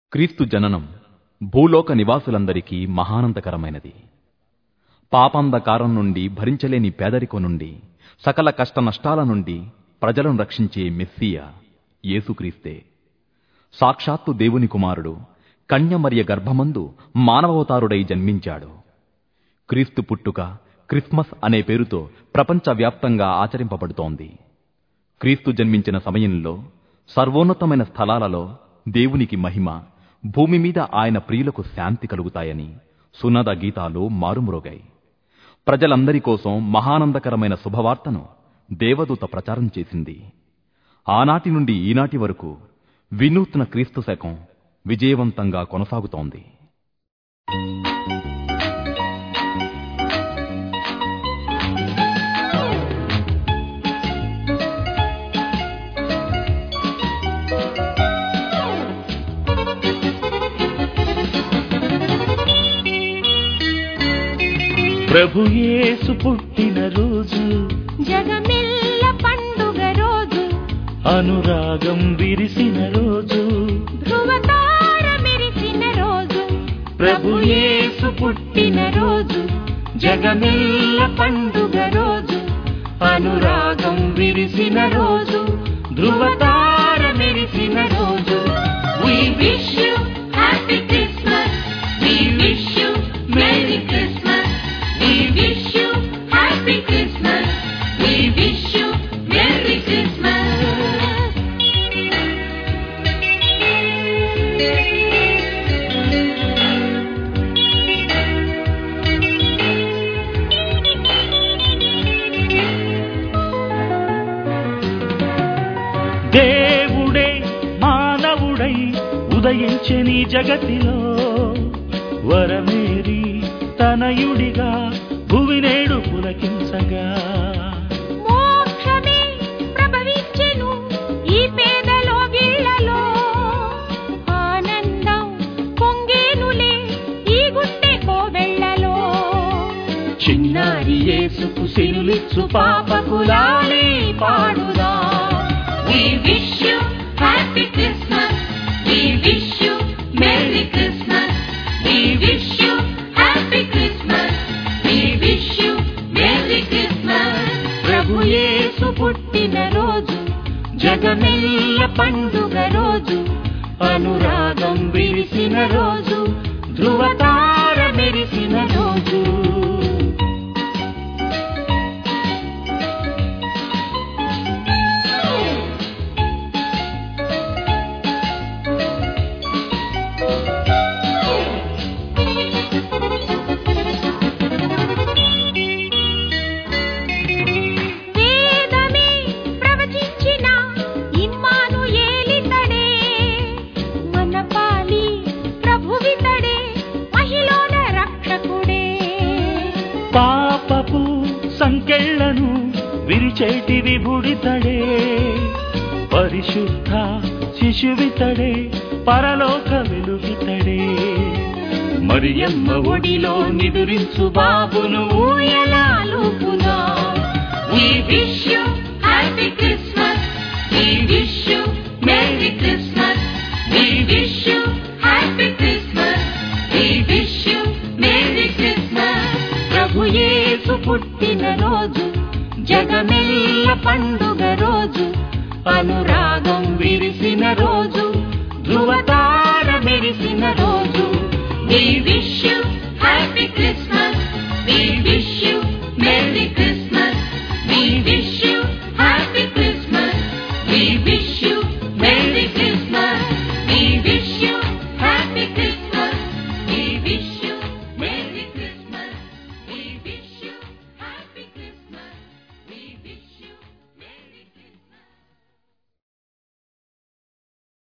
క్రీస్తు జననం భూలోక నివాసులందరికీ మహానందకరమైనది పాపాంధకారం నుండి భరించలేని పేదరికం నుండి సకల కష్ట నష్టాల నుండి ప్రజలను రక్షించే మెస్సియా యేసుక్రీస్తే సాక్షాత్తు దేవుని కుమారుడు కన్యమర్య గర్భమందు మానవవతారుడై జన్మించాడు క్రీస్తు పుట్టుక క్రిస్మస్ అనే పేరుతో ప్రపంచవ్యాప్తంగా ఆచరింపబడుతోంది క్రీస్తు జన్మించిన సమయంలో సర్వోన్నతమైన స్థలాలలో దేవునికి మహిమ భూమి మీద ఆయన ప్రియులకు శాంతి కలుగుతాయని సునద గీతాలు మారుమ్రోగాయి ప్రజలందరి కోసం మహానందకరమైన శుభవార్తను దేవదూత ప్రచారం చేసింది ఆనాటి నుండి ఈనాటి వరకు వినూత్న క్రీస్తు శకం విజయవంతంగా కొనసాగుతోంది ప్రభు యేసు పుట్టిన రోజు జగమెల్ల పండుగ రోజు అనురాగం విరిసిన రోజు ధృవతార మెరిసిన రోజు ప్రభు యేసు పుట్టిన రోజు జగమెల్ల పండుగ రోజు అనురాగం విరిసిన రోజు ధృవతార మెరిసిన రోజు We wish you happy Christmas. We wish you Merry Christmas. We wish you happy Christmas. We wish you Merry Christmas. దేవుడే మానవుడై ఉదయించని జగతిలో వరమేరి తనయుడిగా భువినేడు పులకించగా మోక్షమే ప్రభవించెను ఈ పేదలో గిళ్ళలో ఆనందం పొంగేనులే ఈ గుండె కోవెళ్ళలో చిన్నారి యేసుకు సిరులిచ్చు పాపకులాలే పాడుదా We wish you happy Christmas. We wish you Merry Christmas. We wish you happy Christmas. We wish you Merry Christmas. ప్రభు యేసు పుట్టిన రోజు జగమెల్ల పండుగ రోజు అనురాగం విరిసిన రోజు ధృవతార మెరిసిన రోజు వేదమే ప్రవచించిన ఇమ్మానుయేలితడే మన పాలి ప్రభువితడే మహిళల రక్షకుడే పాపపు సంకెళ్లను విరిచేటి విభుడితడే పరిశుద్ధ శిశువితడే పరలోక వెలుగితడే మరియమ్మ ఒడిలో నిదురించు బాబును ఊయలాలుపుదా We wish you happy Christmas. We wish you Merry Christmas. We wish you happy Christmas. We wish you Merry Christmas. ప్రభు యేసు పుట్టిన రోజు జగమెల్ల పండుగ రోజు అనురాగం విరిసిన రోజు ధృవతార మెరిసిన రోజు We wish you happy Christmas. We wish